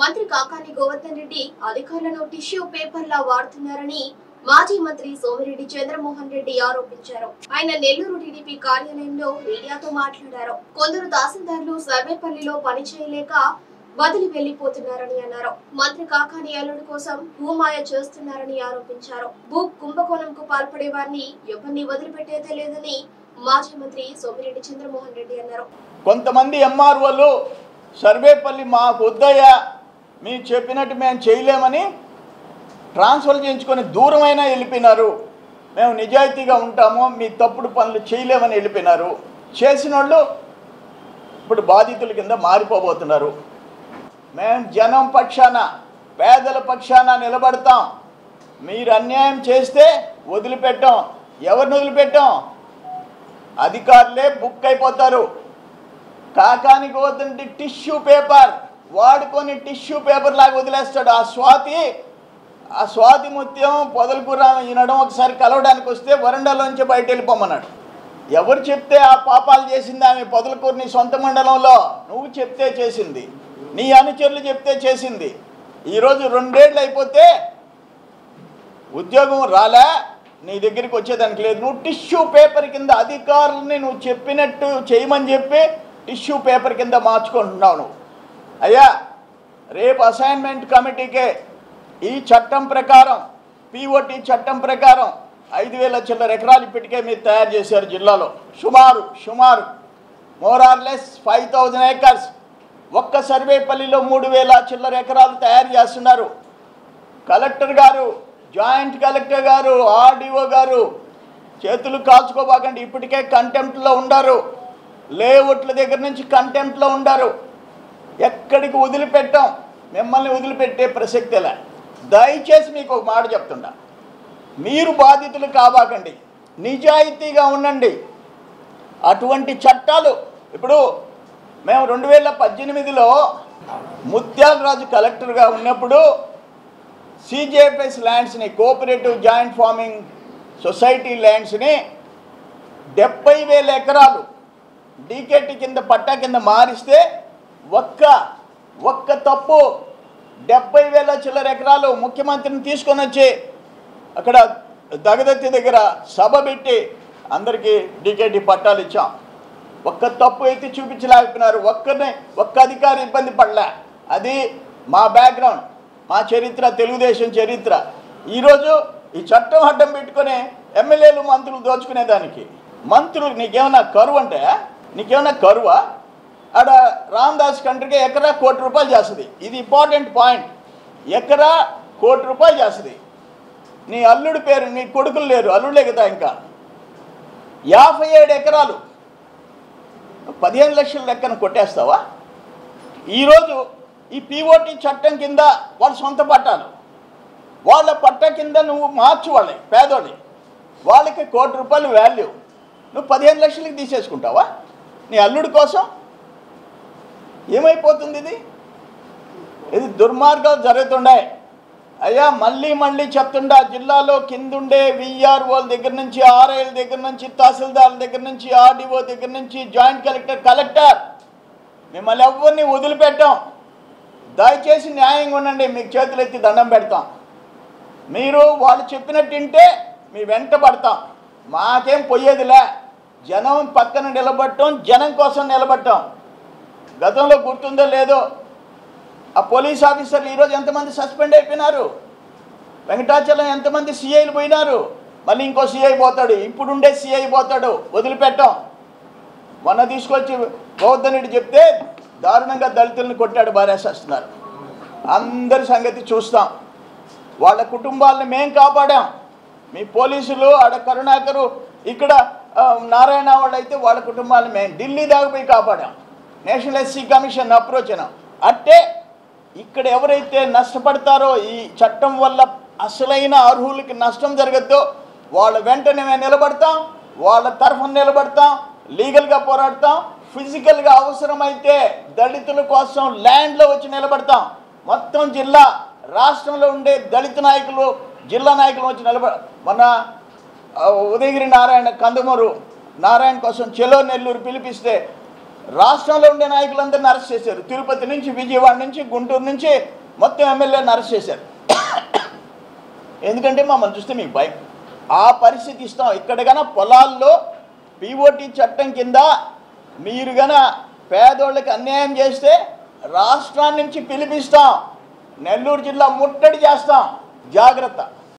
మంత్రి కాకాని గోవర్ధన్ రెడ్డి అధికారులను టిష్యూ పేపర్లా వాడుతున్నారని మాజీ మంత్రి సోమిరెడ్డి చంద్రమోహన్ రెడ్డి ఆరోపించారు ఆయన నెల్లూరు టీడీపీ కార్యాలయంలో మీడియాతో మాట్లాడారు కొందరు తహసీల్దార్లు సర్వేపల్లిలో పని చేయలేక వదిలి వెళ్లిపోతున్నారని అన్నారు మంత్రి కాకాని అల్లుడు కోసం భూమాయ చేస్తున్నారని ఆరోపించారు భూ కుంభకోణంకు పాల్పడే వారిని ఎవరిని వదిలిపెట్టేదే లేదని మాజీ మంత్రి సోమిరెడ్డి చంద్రమోహన్ రెడ్డి అన్నారు కొంతమంది ఎంఆర్ఓలు సర్వేపల్లి మాకు వద్దయ్యా మీరు చెప్పినట్టు మేము చేయలేమని ట్రాన్స్ఫర్ చేయించుకొని దూరమైనా వెళ్ళిపోయినారు మేము నిజాయితీగా ఉంటాము మీ తప్పుడు పనులు చేయలేమని వెళ్ళిపోయినారు చేసిన వాళ్ళు ఇప్పుడు బాధితుల కింద మారిపోబోతున్నారు మేము జనం పక్షాన పేదల పక్షాన నిలబడతాం మీరు అన్యాయం చేస్తే వదిలిపెట్టాం ఎవరిని వదిలిపెట్టాం అధికారులే బుక్ అయిపోతారు కాకానికి వద్దంటే టిష్యూ పేపర్ వాడుకొని టిష్యూ పేపర్ లాగా వదిలేస్తాడు ఆ స్వాతి ఆ స్వాతి ముత్యం పొదలకూర వినడం ఒకసారి కలవడానికి వస్తే వరండాలోంచి బయట వెళ్ళిపోమన్నాడు ఎవరు చెప్తే ఆ పాపాలు చేసింది ఆమె పొదలకూరు నీ సొంత మండలంలో నువ్వు చెప్తే చేసింది నీ అనుచరులు చెప్తే చేసింది ఈరోజు రెండేళ్ళు అయిపోతే ఉద్యోగం రాలే నీ దగ్గరికి వచ్చేదానికి లేదు నువ్వు టిష్యూ పేపర్ కింద అధికారులని నువ్వు చెప్పినట్టు చేయమని చెప్పి టిష్యూ పేపర్ కింద మార్చుకుంటున్నావు నువ్వు అయ్యా రేపు అసైన్మెంట్ కమిటీకే ఈ చట్టం ప్రకారం పిఓటి చట్టం ప్రకారం ఐదు వేల చిల్లర ఎకరాలు ఇప్పటికే మీరు తయారు చేశారు జిల్లాలో సుమారు సుమారు మోరార్లెస్ ఫైవ్ థౌజండ్ ఏకర్స్ ఒక్క సర్వేపల్లిలో మూడు వేల చిల్లర ఎకరాలు తయారు చేస్తున్నారు కలెక్టర్ గారు జాయింట్ కలెక్టర్ గారు ఆర్డీఓ గారు చేతులు కాల్చుకోబాకండి ఇప్పటికే కంటెంప్ట్లో ఉండారు లేఅవుట్ల దగ్గర నుంచి కంటెంప్ట్లో ఉండారు ఎక్కడికి వదిలిపెట్టాం మిమ్మల్ని వదిలిపెట్టే ప్రసక్తిలే దయచేసి మీకు ఒక మాట చెప్తుండా మీరు బాధితులు కాబాకండి నిజాయితీగా ఉండండి అటువంటి చట్టాలు ఇప్పుడు మేము రెండు వేల పద్దెనిమిదిలో ముత్యాలరాజు కలెక్టర్గా ఉన్నప్పుడు సిజేఎఫ్ఎస్ ల్యాండ్స్ని కోఆపరేటివ్ జాయింట్ ఫార్మింగ్ సొసైటీ ల్యాండ్స్ని డెబ్బై వేల ఎకరాలు డీకేటీ కింద పట్టా కింద మారిస్తే ఒక్క ఒక్క తప్పు డెబ్బై వేల చిల్లర ఎకరాలు ముఖ్యమంత్రిని తీసుకొని వచ్చి అక్కడ దగదత్తి దగ్గర సభ పెట్టి అందరికీ డీకేటీ పట్టాలు ఇచ్చాం ఒక్క తప్పు అయితే చూపించలేకపోయినారు ఒక్కరిని ఒక్క అధికారి ఇబ్బంది పడలే అది మా బ్యాక్గ్రౌండ్ మా చరిత్ర తెలుగుదేశం చరిత్ర ఈరోజు ఈ చట్టం అడ్డం పెట్టుకొని ఎమ్మెల్యేలు మంత్రులు దోచుకునేదానికి మంత్రులు నీకేమన్నా కరువు అంటే నీకేమన్నా కరువా ఆడ రామదాస్ కంట్రీకి ఎకరా కోటి రూపాయలు చేస్తుంది ఇది ఇంపార్టెంట్ పాయింట్ ఎకరా కోటి రూపాయలు చేస్తుంది నీ అల్లుడి పేరు నీ కొడుకులు లేరు అల్లుడే కదా ఇంకా యాభై ఏడు ఎకరాలు పదిహేను లక్షల లెక్కన కొట్టేస్తావా ఈరోజు ఈ పీఓటీ చట్టం కింద వాళ్ళ సొంత పట్టాలు వాళ్ళ పట్ట కింద నువ్వు మార్చు వాళ్ళని పేదోళ్ళని వాళ్ళకి కోటి రూపాయలు వాల్యూ నువ్వు పదిహేను లక్షలకి తీసేసుకుంటావా నీ అల్లుడి కోసం ఏమైపోతుంది ఇది ఇది దుర్మార్గాలు జరుగుతుండే అయ్యా మళ్ళీ మళ్ళీ చెప్తుండా జిల్లాలో కిందుండే విఆర్ఓల దగ్గర నుంచి ఆర్ఐల దగ్గర నుంచి తహసీల్దార్ల దగ్గర నుంచి ఆర్డీఓ దగ్గర నుంచి జాయింట్ కలెక్టర్ కలెక్టర్ మిమ్మల్ని ఎవరిని వదిలిపెట్టాం దయచేసి న్యాయంగా ఉండండి మీకు చేతులు ఎత్తి దండం పెడతాం మీరు వాళ్ళు చెప్పినట్టు వింటే మీ వెంట పడతాం మాకేం పోయేదిలే జనం పక్కన నిలబడటం జనం కోసం నిలబడటం గతంలో గుర్తుందో లేదో ఆ పోలీస్ ఆఫీసర్లు ఈరోజు ఎంతమంది సస్పెండ్ అయిపోయినారు వెంకటాచలం ఎంతమంది సిఐలు పోయినారు మళ్ళీ ఇంకో సిఐ పోతాడు ఇప్పుడుండే సిఐ పోతాడు వదిలిపెట్టాం మొన్న తీసుకొచ్చి బౌద్ధనుడు చెప్తే దారుణంగా దళితుల్ని కొట్టాడు బారేసేస్తున్నారు అందరి సంగతి చూస్తాం వాళ్ళ కుటుంబాలను మేం కాపాడాం మీ పోలీసులు ఆడ కరుణాకరు ఇక్కడ ఆ, నారాయణ వాళ్ళు అయితే వాళ్ళ కుటుంబాలను మేము ఢిల్లీ దాకా పోయి కాపాడాం నేషనల్ ఎస్సీ కమిషన్ అప్రోచ్ అయినాం అంటే ఇక్కడ ఎవరైతే నష్టపడతారో ఈ చట్టం వల్ల అసలైన అర్హులకి నష్టం జరగద్దో వాళ్ళ వెంటనే మేము నిలబడతాం వాళ్ళ తరఫున నిలబడతాం లీగల్గా పోరాడతాం ఫిజికల్గా అవసరమైతే దళితుల కోసం ల్యాండ్లో వచ్చి నిలబడతాం మొత్తం జిల్లా రాష్ట్రంలో ఉండే దళిత నాయకులు జిల్లా నాయకులు వచ్చి నిలబడ మొన్న ఆ, ఉదయగిరి నారాయణ కందుమూరు నారాయణ కోసం చెలో నెల్లూరు పిలిపిస్తే రాష్ట్రంలో ఉండే నాయకులందరిని అరెస్ట్ చేశారు తిరుపతి నుంచి విజయవాడ నుంచి గుంటూరు నుంచి మొత్తం ఎమ్మెల్యేని అరెస్ట్ చేశారు ఎందుకంటే మమ్మల్ని చూస్తే మీకు భయం ఆ పరిస్థితి ఇస్తాం ఇక్కడ గన పొలాల్లో పీఓటీ చట్టం కింద మీరు గన పేదోళ్ళకి అన్యాయం చేస్తే రాష్ట్రాన్ని నుంచి పిలిపిస్తాం నెల్లూరు జిల్లా ముట్టడి చేస్తాం జాగ్రత్త